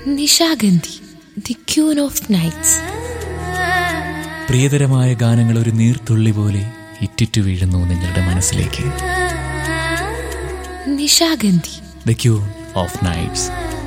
Nishagandhi the queen of nights പ്രിയതരമായ ഗാനങ്ങൾ ഒരു നീർത്തുള്ളി പോലെ ഇറ്റിറ്റു വീഴുന്നു നിങ്ങളുടെ മനസ്സിലേക്ക് Nishagandhi the queen of nights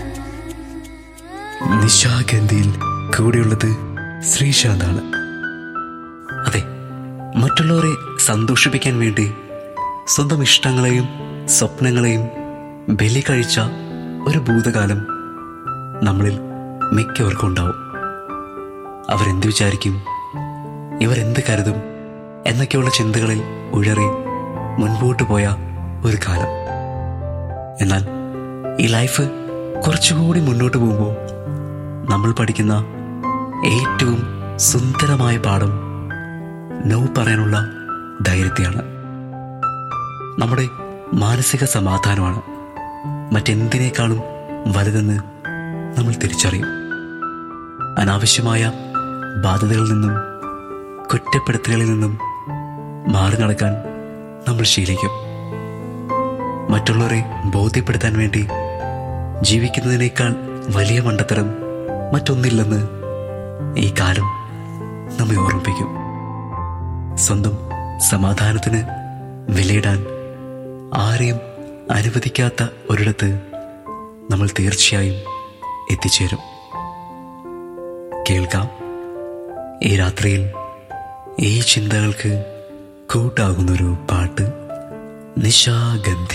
നിശാഗന്ധിയിൽ കൂടെയുള്ളത് ശ്രീശാന്താണ് അതെ മറ്റുള്ളവരെ സന്തോഷിപ്പിക്കാൻ വേണ്ടി സ്വന്തം ഇഷ്ടങ്ങളെയും സ്വപ്നങ്ങളെയും ബലി കഴിച്ച ഒരു ഭൂതകാലം നമ്മളിൽ മിക്കവർക്കും ഉണ്ടാവും അവരെന്ത് വിചാരിക്കും ഇവരെന്ത് കരുതും എന്നൊക്കെയുള്ള ചിന്തകളിൽ ഉഴറി മുൻപോട്ട് പോയ ഒരു കാലം എന്നാൽ ഈ ലൈഫ് കുറച്ചുകൂടി മുന്നോട്ട് പോകുമ്പോൾ നമ്മൾ പഠിക്കുന്ന ഏറ്റവും സുന്ദരമായ പാഠം നോ പറയാനുള്ള ധൈര്യത്തെയാണ് നമ്മുടെ മാനസിക സമാധാനമാണ് മറ്റെന്തിനേക്കാളും വലുതെന്ന് നമ്മൾ തിരിച്ചറിയും അനാവശ്യമായ ബാധ്യതകളിൽ നിന്നും കുറ്റപ്പെടുത്തലുകളിൽ നിന്നും മാറി നടക്കാൻ നമ്മൾ ശീലിക്കും മറ്റുള്ളവരെ ബോധ്യപ്പെടുത്താൻ വേണ്ടി ജീവിക്കുന്നതിനേക്കാൾ വലിയ മണ്ടത്തരം മറ്റൊന്നില്ലെന്ന് ഈ കാലം നമ്മെ ഓർമ്മിപ്പിക്കും സ്വന്തം സമാധാനത്തിന് വിലയിടാൻ ആരെയും അനുവദിക്കാത്ത ഒരിടത്ത് നമ്മൾ തീർച്ചയായും എത്തിച്ചേരും കേൾക്കാം ഈ രാത്രിയിൽ ഈ ചിന്തകൾക്ക് കൂട്ടാകുന്നൊരു പാട്ട് നിശാഗന്ധി